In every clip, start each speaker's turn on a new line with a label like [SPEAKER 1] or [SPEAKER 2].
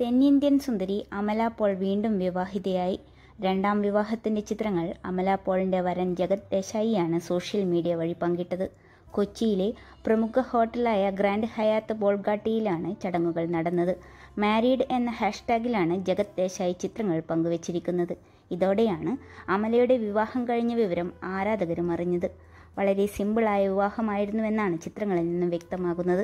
[SPEAKER 1] തെന്നിന്ത്യൻ സുന്ദരി അമല പോൾ വീണ്ടും വിവാഹിതയായി രണ്ടാം വിവാഹത്തിന്റെ ചിത്രങ്ങൾ അമല പോളിന്റെ വരൻ ജഗത് ദേശായിയാണ് സോഷ്യൽ മീഡിയ വഴി പങ്കിട്ടത് കൊച്ചിയിലെ പ്രമുഖ ഹോട്ടലായ ഗ്രാൻഡ് ഹയാത്ത് ബോൾഗാട്ടിയിലാണ് ചടങ്ങുകൾ നടന്നത് മാരീഡ് എന്ന ഹാഷ്ടാഗിലാണ് ജഗത് ദേശായി ചിത്രങ്ങൾ പങ്കുവച്ചിരിക്കുന്നത് ഇതോടെയാണ് അമലയുടെ വിവാഹം കഴിഞ്ഞ വിവരം ആരാധകരും അറിഞ്ഞത് വളരെ സിമ്പിളായ വിവാഹമായിരുന്നുവെന്നാണ് ചിത്രങ്ങളിൽ നിന്നും വ്യക്തമാകുന്നത്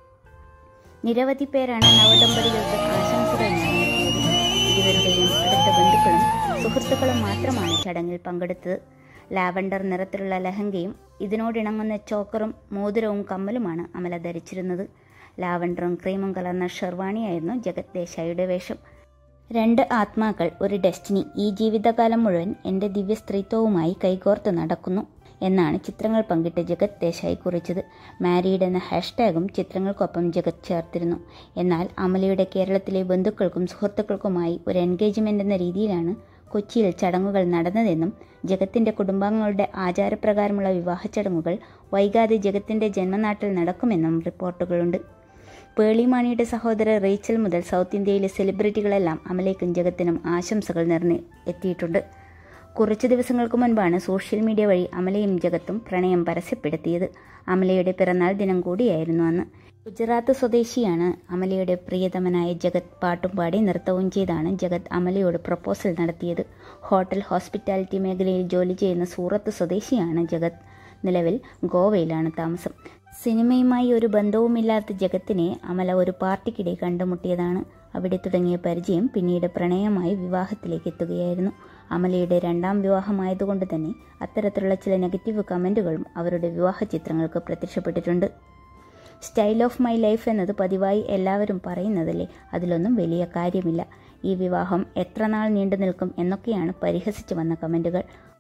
[SPEAKER 1] നിരവധി പേരാണ് നവദമ്പതികൾക്ക് ആശംസകൾ നേർന്നെത്തിയത് ഇരുവരുടെയും അടുത്ത ബന്ധുക്കളും സുഹൃത്തുക്കളും മാത്രമാണ് ചടങ്ങിൽ പങ്കെടുത്തത് ലാവണ്ടർ നിറത്തിലുള്ള ലഹങ്കയും ഇതിനോടിണങ്ങുന്ന ചോക്കറും മോതിരവും കമ്മലുമാണ് അമല ധരിച്ചിരുന്നത് ലാവണ്ടറും ക്രീമും കലർന്ന ഷെർവാണിയായിരുന്നു ജഗത് ദേശായിയുടെ വേഷം രണ്ട് ആത്മാക്കൾ ഒരു ഡെസ്റ്റിനി ഈ ജീവിതകാലം മുഴുവൻ എൻ്റെ ദിവ്യ സ്ത്രീത്വവുമായി കൈകോർത്ത് നടക്കുന്നു എന്നാണ് ചിത്രങ്ങൾ പങ്കിട്ട് ജഗത് ദേശായി കുറിച്ചത് മാരീഡ് എന്ന ഹാഷ്ടാഗും ചിത്രങ്ങൾക്കൊപ്പം ജഗത് ചേർത്തിരുന്നു എന്നാൽ അമലയുടെ കേരളത്തിലെ ബന്ധുക്കൾക്കും സുഹൃത്തുക്കൾക്കുമായി ഒരു എൻഗേജ്മെന്റ് എന്ന രീതിയിലാണ് കൊച്ചിയിൽ ചടങ്ങുകൾ നടന്നതെന്നും ജഗത്തിന്റെ കുടുംബാംഗങ്ങളുടെ ആചാരപ്രകാരമുള്ള വിവാഹ ചടങ്ങുകൾ വൈകാതെ ജഗത്തിന്റെ ജന്മനാട്ടിൽ നടക്കുമെന്നും റിപ്പോർട്ടുകളുണ്ട് പേളിമാണിയുടെ സഹോദരർ റേച്ചൽ മുതൽ സൗത്ത് ഇന്ത്യയിലെ സെലിബ്രിറ്റികളെല്ലാം അമലേക്കും ജഗത്തിനും ആശംസകൾ നേർന്ന് എത്തിയിട്ടുണ്ട് കുറച്ചു ദിവസങ്ങൾക്ക് മുൻപാണ് സോഷ്യൽ മീഡിയ വഴി അമലയും ജഗത്തും പ്രണയം പരസ്യപ്പെടുത്തിയത് അമലയുടെ പിറന്നാൾ ദിനം കൂടിയായിരുന്നു അന്ന് ഗുജറാത്ത് സ്വദേശിയാണ് അമലയുടെ പ്രിയതമനായ ജഗത് പാട്ടും പാടി നൃത്തവും ചെയ്താണ് ജഗത് അമലയോട് പ്രപ്പോസൽ നടത്തിയത് ഹോട്ടൽ ഹോസ്പിറ്റാലിറ്റി മേഖലയിൽ ജോലി ചെയ്യുന്ന സൂറത്ത് സ്വദേശിയാണ് ജഗത് നിലവിൽ ഗോവയിലാണ് താമസം സിനിമയുമായി ഒരു ബന്ധവുമില്ലാത്ത ജഗത്തിനെ അമല ഒരു പാർട്ടിക്കിടെ കണ്ടുമുട്ടിയതാണ് അവിടെ തുടങ്ങിയ പരിചയം പിന്നീട് പ്രണയമായി വിവാഹത്തിലേക്ക് എത്തുകയായിരുന്നു അമലയുടെ രണ്ടാം വിവാഹമായതുകൊണ്ട് തന്നെ അത്തരത്തിലുള്ള ചില നെഗറ്റീവ് കമൻറ്റുകളും അവരുടെ വിവാഹ ചിത്രങ്ങൾക്ക് പ്രത്യക്ഷപ്പെട്ടിട്ടുണ്ട് സ്റ്റൈൽ ഓഫ് മൈ ലൈഫ് എന്നത് പതിവായി എല്ലാവരും പറയുന്നതല്ലേ അതിലൊന്നും വലിയ കാര്യമില്ല ഈ വിവാഹം എത്ര നാൾ നീണ്ടു നിൽക്കും എന്നൊക്കെയാണ് പരിഹസിച്ചു വന്ന കമൻറ്റുകൾ